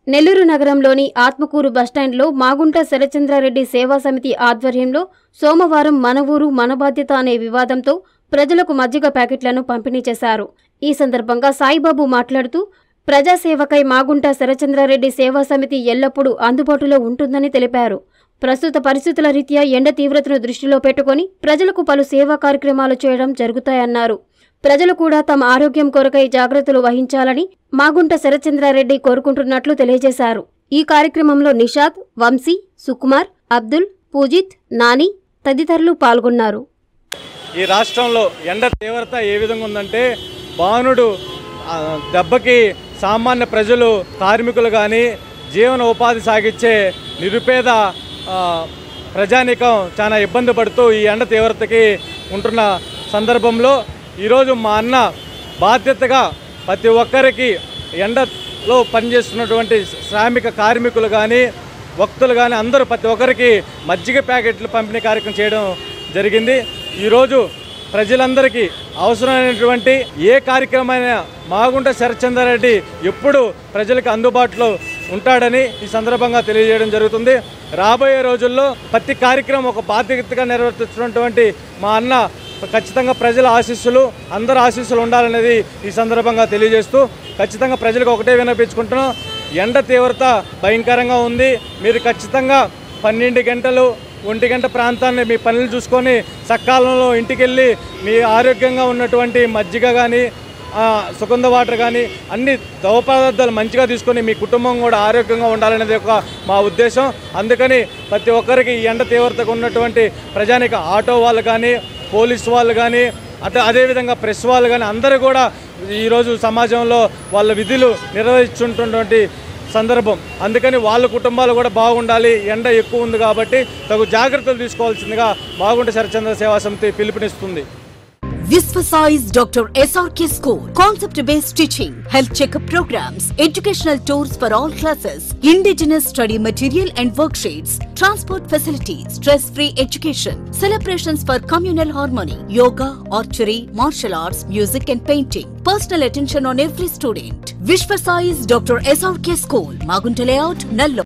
నెల్లూరు నగరంలోని ఆత్మకూరు బస్టాండ్లో మాగుంట శరచంద్రారెడ్డి సేవా సమితి ఆధ్వర్యంలో సోమవారం మన ఊరు మన బాధ్యత అనే వివాదంతో ప్రజలకు మజ్జిగ ప్యాకెట్లను పంపిణీ చేశారు ఈ సందర్భంగా సాయిబాబు మాట్లాడుతూ ప్రజాసేవకై మాగుంట శరచంద్రారెడ్డి సేవా సమితి ఎల్లప్పుడూ అందుబాటులో ఉంటుందని తెలిపారు ప్రస్తుత పరిస్థితుల రీత్యా ఎండ తీవ్రతను దృష్టిలో పెట్టుకుని ప్రజలకు పలు సేవా కార్యక్రమాలు చేయడం జరుగుతాయన్నారు ప్రజలు కూడా తమ ఆరోగ్యం కొరకై జాగ్రత్తలు వహించాలని మాగుంట శరచంద్రారెడ్డి కోరుకుంటున్నట్లు తెలియజేశారు ఈ కార్యక్రమంలో నిషాద్ వంశీ సుకుమార్ అబ్దుల్ పూజిత్ నాని తదితరులు పాల్గొన్నారు ఈ రాష్ట్రంలో ఎండ తీవ్రత ఏ విధంగా ఉందంటే బాణుడు ఆ, దెబ్బకి సామాన్య ప్రజలు కార్మికులు కానీ జీవన ఉపాధి సాగించే నిరుపేద ఆ, ప్రజానీకం చాలా ఇబ్బంది పడుతూ ఈ ఎండ తీవ్రతకి ఉంటున్న సందర్భంలో ఈరోజు మా అన్న బాధ్యతగా ప్రతి ఒక్కరికి ఎండలో పనిచేస్తున్నటువంటి శ్రామిక కార్మికులు కానీ భక్తులు కానీ అందరూ ప్రతి ఒక్కరికి మజ్జిగ ప్యాకెట్లు పంపిణీ కార్యక్రమం చేయడం జరిగింది ఈరోజు ప్రజలందరికీ అవసరమైనటువంటి ఏ కార్యక్రమమైనా మాగుంట శరచంద్రారెడ్డి ఎప్పుడు ప్రజలకు అందుబాటులో ఉంటాడని ఈ సందర్భంగా తెలియజేయడం జరుగుతుంది రాబోయే రోజుల్లో ప్రతి కార్యక్రమం ఒక బాధ్యతగా నిర్వర్తిస్తున్నటువంటి మా అన్న ఖచ్చితంగా ప్రజల ఆశీస్సులు అందరి ఆశీస్సులు ఉండాలనేది ఈ సందర్భంగా తెలియజేస్తూ ఖచ్చితంగా ప్రజలకు ఒకటే వినిపించుకుంటున్నాం ఎండ తీవ్రత భయంకరంగా ఉంది మీరు ఖచ్చితంగా పన్నెండు గంటలు ఒంటి గంట ప్రాంతాన్ని మీ పనులు చూసుకొని సకాలంలో ఇంటికి వెళ్ళి మీ ఆరోగ్యంగా ఉన్నటువంటి మజ్జిగ కానీ సుగంధ వాటర్ కానీ అన్ని ద్రవ పదార్థాలు మంచిగా తీసుకొని మీ కుటుంబం కూడా ఆరోగ్యంగా ఉండాలనేది ఒక మా ఉద్దేశం అందుకని ప్రతి ఒక్కరికి ఈ ఎండ తీవ్రతకు ఉన్నటువంటి ప్రజానిక ఆటో వాళ్ళు కానీ పోలీస్ వాళ్ళు కానీ అటు అదేవిధంగా ప్రెస్ వాళ్ళు కానీ అందరూ కూడా ఈరోజు సమాజంలో వాళ్ళ విధులు నిర్వహించుంటున్నటువంటి సందర్భం అందుకని వాళ్ళ కుటుంబాలు కూడా బాగుండాలి ఎండ ఎక్కువ ఉంది కాబట్టి తగు జాగ్రత్తలు తీసుకోవాల్సిందిగా బాగుంటే శరచంద్ర సేవా సమితి పిలుపునిస్తుంది Visvasize Dr. SRK School. Concept based teaching, health checkup programs, educational tours for all classes, indigenous study material and worksheets, transport facilities, stress free education, celebrations for communal harmony, yoga, archery, martial arts, music and painting. Personal attention on every student. Vishvasize Dr. SRK School, Magunta Layout, Nallo.